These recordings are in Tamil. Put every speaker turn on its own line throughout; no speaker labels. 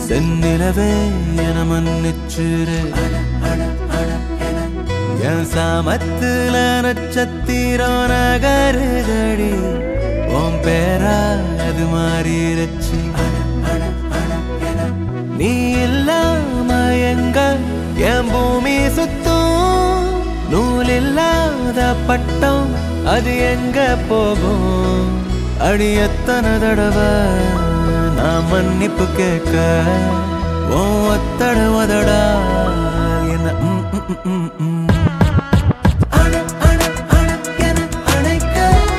செந்நிலவே என மன்னிச்சிரு என் சாமத்துல நட்சத்திரம் நகருதடி உன் பேரா அது மாறிடுச்சு நீ இல்லாம எங்க என் பூமி சுத்தும் நூல் இல்லாத பட்டம் அது எங்க போகும் அடி எத்தனை தடவை நான் மன்னிப்பு கேட்க ஓ ஒத்தட உதடா என்ன ம், ம், ம், ம், ம். அண, அண, அண என அணைக்க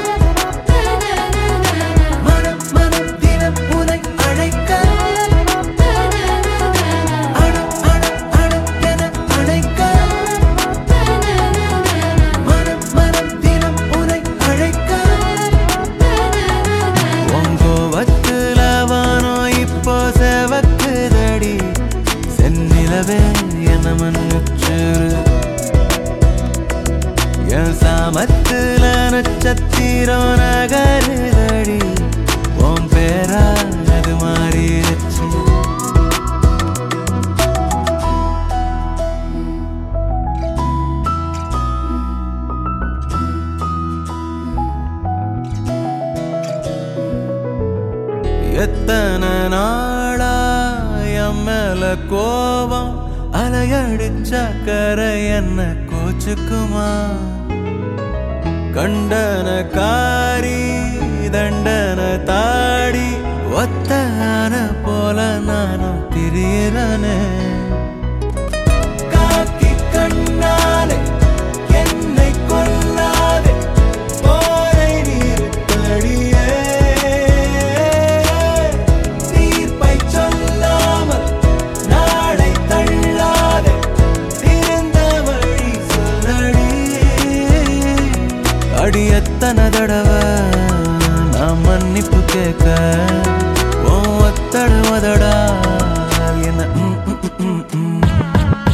மனம், மனம் தினம் உனை அழைக்க அண, அண, அண என அணைக்க மனம், மனம் தினம் உனை அழைக்க உங்கோவத்துல வானம் இப்போ செவக்குதடி செந்நிலவே என மன்னிச்சிரு என் சாமத்துல நட்சத்திரம் நகருதடி உன் பேரா அது மாறிடுச்சு எத்தனை நாளா என் மேல கோபம் அலையடிச்ச கரை என்ன கோச்சுக்குமா கண்டன காரி தண்டன தாடி ஒத்தன போல நானும் திரியறனே காக்கி கண்ணாலே என்னை கொல்லாதே போரை நிறுத்தடியே தீர்ப்பை சொல்லாமல் நாளை தள்ளாதே திறந்த வழி சொல்லடி அடி எத்தனை தடவை நான் மன்னிப்பு கேட்க ஓ ஒத்தட உதடா என்ன ம், ம், ம், ம், ம்.